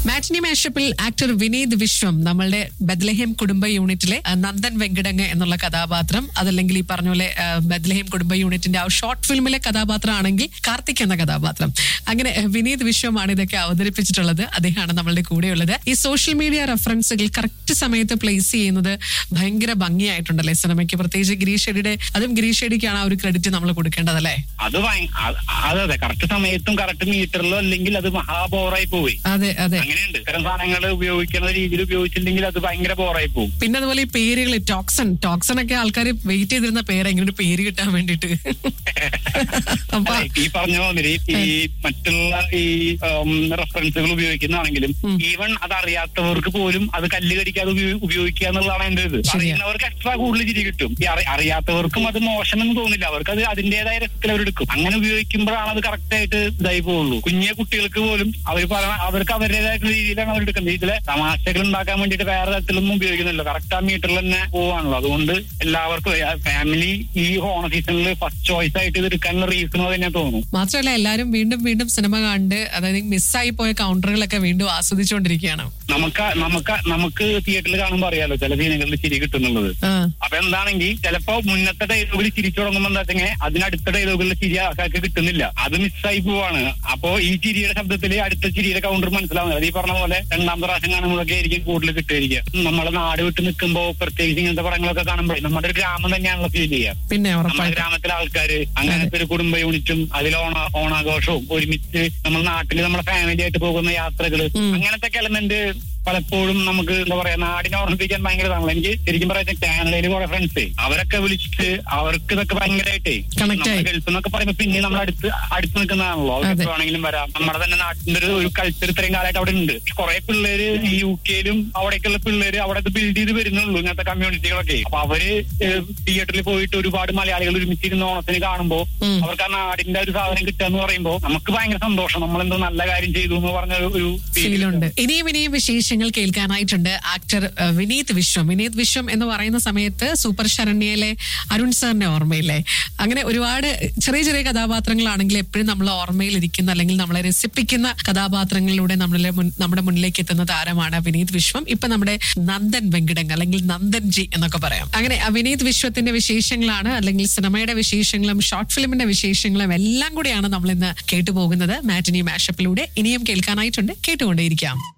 മാറ്റിനി മാഷപ്പിൽ actor Vineeth വിശ്വം നമ്മളുടെ ബദ്ലഹേം കുടുംബ യൂണിറ്റിലെ ആ, നന്ദൻ വെങ്കിടങ്ങ് എന്നുള്ള കഥാപാത്രം അതല്ലെങ്കിൽ ഈ പറഞ്ഞ പോലെ ആ, ബദ്ലഹേം കുടുംബ യൂണിറ്റിന്റെ ആ ഷോർട്ട് ഫിലിമിലെ കഥാപാത്രം ആണെങ്കിൽ കാർത്തിക് എന്ന കഥാപാത്രം അങ്ങനെ ആ, വിനീത് വിശ്വമാണ് ഇതൊക്കെ അവതരിപ്പിച്ചിട്ടുള്ളത് അദ്ദേഹമാണ് നമ്മളുടെ കൂടെയുള്ളത് ഈ സോഷ്യൽ മീഡിയ റെഫറൻസുകൾ കറക്റ്റ് സമയത്ത് പ്ലേസ് ചെയ്യുന്നത് ഭയങ്കര ഭംഗിയായിട്ടുണ്ടല്ലേ സിനിമയ്ക്ക് പ്രത്യേകിച്ച് ഗിരീഷ് ഷെഡിയുടെ അതും ഗിരീഷ് ഷെഡിക്കാണ് ആ ഒരു ക്രെഡിറ്റ് നമ്മൾ കൊടുക്കേണ്ടതല്ലേ അത് ഭയ- അത് അതെ അതെ കറക്റ്റ് സമയത്തും കറക്റ്റ് മീറ്ററിലോ അല്ലെങ്കിൽ അത് മഹാബോറായി പോയി അതെ അതെ അങ്ങനെയുണ്ട് ഇത്തരം സാധനങ്ങൾ ഉപയോഗിക്കുന്ന രീതിയിൽ ഉപയോഗിച്ചില്ലെങ്കിൽ അത് ഭയങ്കര ബോറായി പോകും പിന്നെ അതുപോലെ ഈ പേരുകൾ ടോക്സൺ ടോക്സൺ ഒക്കെ ആൾക്കാർ വെയിറ്റ് ചെയ്തിരുന്ന പേര് ഇങ്ങനെ ഒരു പേര് കിട്ടാൻ വേണ്ടിട്ട് അപ്പൊ അതെ, ഈ പറഞ്ഞ മാതിരി ഈ മറ്റുള്ള ഈ റെഫറൻസുകൾ ഉപയോഗിക്കുന്നതാണെങ്കിലും ഈവൻ അത് അറിയാത്തവർക്ക് പോലും അത് കല്ല് കടിക്കാതെ ഉപയോ- ഉപയോഗിക്കുക എന്നുള്ളതാണ് എന്റെ ഇത് ശരിയാ. അറിയുന്നവർക്ക് എക്സ്ട്രാ കൂടുതൽ ചിരി കിട്ടും ഈ അറി- അറിയാത്തവർക്കും അത് മോശമെന്ന് തോന്നില്ല അവർക്ക് അത് അതിന്റേതായ രസത്തിൽ അവരെടുക്കും അങ്ങനെ ഉപയോഗിക്കുമ്പോഴാണ് അത് കറക്റ്റ് ആയിട്ട് ഇതായി പോവുള്ളൂ കുഞ്ഞെ കുട്ടികൾക്ക് പോലും അവർ പറയണ അവർക്ക് അവരുടേതായിട്ടുള്ള രീതിയിലാണ് അവർ എടുക്കുന്നത് ഇതിലെ തമാശകൾ ഉണ്ടാക്കാൻ വേണ്ടിയിട്ട് വേറെ തരത്തിലൊന്നും ഉപയോഗിക്കുന്നില്ല കറക്റ്റ് ആ മീറ്ററിൽ തന്നെ പോവാണല്ലോ അതുകൊണ്ട് എല്ലാവർക്കും ഫാമിലി ഈ ഓണ സീസണിൽ ഫസ്റ്റ് ചോയ്സ് ആയിട്ട് ഇത് എടുക്കാനുള്ള റീസൺ അത് തന്നെ തോന്നുന്നു മാത്രമല്ല എല്ലാരും വീണ്ടും വീണ്ടും സിനിമ കണ്ട് അതായത് മിസ്സായി പോയ കൗണ്ടറുകളൊക്കെ വീണ്ടും ആസ്വദിച്ചുകൊണ്ടിരിക്കുകയാണ് നമുക്ക് നമുക്ക് നമുക്ക് തിയേറ്ററിൽ കാണുമ്പോൾ അറിയാലോ ചില സീനുകളിൽ ചിരി കിട്ടുന്നുള്ളത് ആ, അപ്പൊ എന്താണെങ്കിൽ ചിലപ്പോ മുന്നത്തെ ഡയലോഗിൽ ചിരിച്ചു തുടങ്ങുമ്പോൾ എന്താ വെച്ചെങ്കിൽ അതിനടുത്ത ഡയലോഗിൽ ചിരി ആൾക്കാർക്ക് കിട്ടുന്നില്ല അത് മിസ്സായി പോവാണ് അപ്പോ ഈ ചിരിയുടെ ശബ്ദത്തിൽ അടുത്ത ചിരിയുടെ കൗണ്ടർ മനസ്സിലാവുന്നത് അത് ഈ പറഞ്ഞ പോലെ രണ്ടാമത്തെ പ്രാവശ്യം കാണുമ്പോഴൊക്കെ ആയിരിക്കും കൂടുതൽ കിട്ടുമായിരിക്കുക നമ്മളെ നാട് വിട്ട് നിൽക്കുമ്പോ പ്രത്യേകിച്ച് ഇങ്ങനത്തെ പടങ്ങളൊക്കെ കാണുമ്പോൾ നമ്മുടെ ഒരു ഗ്രാമം തന്നെയാണല്ലോ ഫീൽ ചെയ്യുക പിന്നെ നമ്മുടെ ഉറപ്പായിട്ടും ഗ്രാമത്തിലെ ആൾക്കാര് അങ്ങനത്തെ ഒരു കുടുംബ യൂണിറ്റും അതിൽ ഓണ ഓണാഘോഷവും ഒരുമിച്ച് നമ്മൾ നാട്ടിൽ നമ്മുടെ ഫാമിലി ആയിട്ട് പോകുന്ന യാത്രകള് അങ്ങനത്തെ എലമെന്റ് പലപ്പോഴും നമുക്ക് എന്താ പറയാ നാടിനെ ഓർമ്മിപ്പിക്കാൻ ഭയങ്കര ഇതാണല്ലോ എനിക്ക് ശരിക്കും പറയാൻ കാനഡയിൽ കുറെ ഫ്രണ്ട്സ് അവരൊക്കെ വിളിച്ചിട്ട് അവർക്ക് ഇതൊക്കെ ഭയങ്കരമായിട്ടേ Connect ആയി. ഗൾഫ് എന്നൊക്കെ പറയുമ്പോ പിന്നെ നമ്മൾ അടുത്ത് അടുത്ത് നിൽക്കുന്നതാണല്ലോ അവർക്ക് അതെ. വേണമെങ്കിലും വരാം നമ്മുടെ തന്നെ നാട്ടിന്റെ ഒരു ഒരു കൾച്ചർ ഇത്രയും കാലമായിട്ട് അവിടെ ഉണ്ട് കുറെ പിള്ളേര് ഈ യു കെയിലും അവിടേക്കുള്ള പിള്ളേര് അവിടെ ബിൽഡ് ചെയ്ത് വരുന്നുള്ളൂ ഇങ്ങനത്തെ കമ്മ്യൂണിറ്റികളൊക്കെ അപ്പൊ അവര് തിയേറ്ററിൽ പോയിട്ട് ഒരുപാട് മലയാളികൾ ഒരുമിച്ചിരുന്ന് ഓണത്തിന് കാണുമ്പോ ഉം. അവർക്ക് ആ നാടിന്റെ ഒരു സാധനം കിട്ടുക എന്ന് പറയുമ്പോ നമുക്ക് ഭയങ്കര സന്തോഷം നമ്മൾ എന്തോ നല്ല കാര്യം ചെയ്തു എന്ന് പറഞ്ഞ ഒരു- ഒരു feel ഫീലുണ്ട് ഇനിയും ഇനിയും വിശേഷങ്ങൾ കേൾക്കാനായിട്ടുണ്ട് ആക്ടർ അഹ്, വിനീത് വിശ്വം വിനീത് വിശ്വം എന്ന് പറയുന്ന സമയത്ത് സൂപ്പർ ശരണ്യയിലെ അരുൺ സാറിന്റെ ഓർമ്മയില്ലേ അങ്ങനെ ഒരുപാട് ചെറിയ ചെറിയ കഥാപാത്രങ്ങളാണെങ്കിൽ എപ്പോഴും നമ്മൾ ഓർമ്മയിൽ ഇരിക്കുന്ന അല്ലെങ്കിൽ നമ്മളെ രസിപ്പിക്കുന്ന കഥാപാത്രങ്ങളിലൂടെ നമ്മളെ മുൻ- നമ്മുടെ മുന്നിലേക്ക് എത്തുന്ന താരമാണ് വിനീത് വിശ്വം ഇപ്പൊ നമ്മുടെ നന്ദൻ വെങ്കിടങ് അല്ലെങ്കിൽ നന്ദൻ ജി എന്നൊക്കെ പറയാം അങ്ങനെ ആ വിനീത് വിശ്വത്തിന്റെ വിശേഷങ്ങളാണ് അല്ലെങ്കിൽ സിനിമയുടെ വിശേഷങ്ങളും ഷോർട്ട് ഫിലിമിന്റെ വിശേഷങ്ങളും എല്ലാം കൂടിയാണ് നമ്മൾ ഇന്ന് കേട്ടുപോകുന്നത് മാറ്റിനി മാഷപ്പിലൂടെ ഇനിയും കേൾക്കാനായിട്ടുണ്ട് കേട്ടുകൊണ്ടേയിരിക്കാം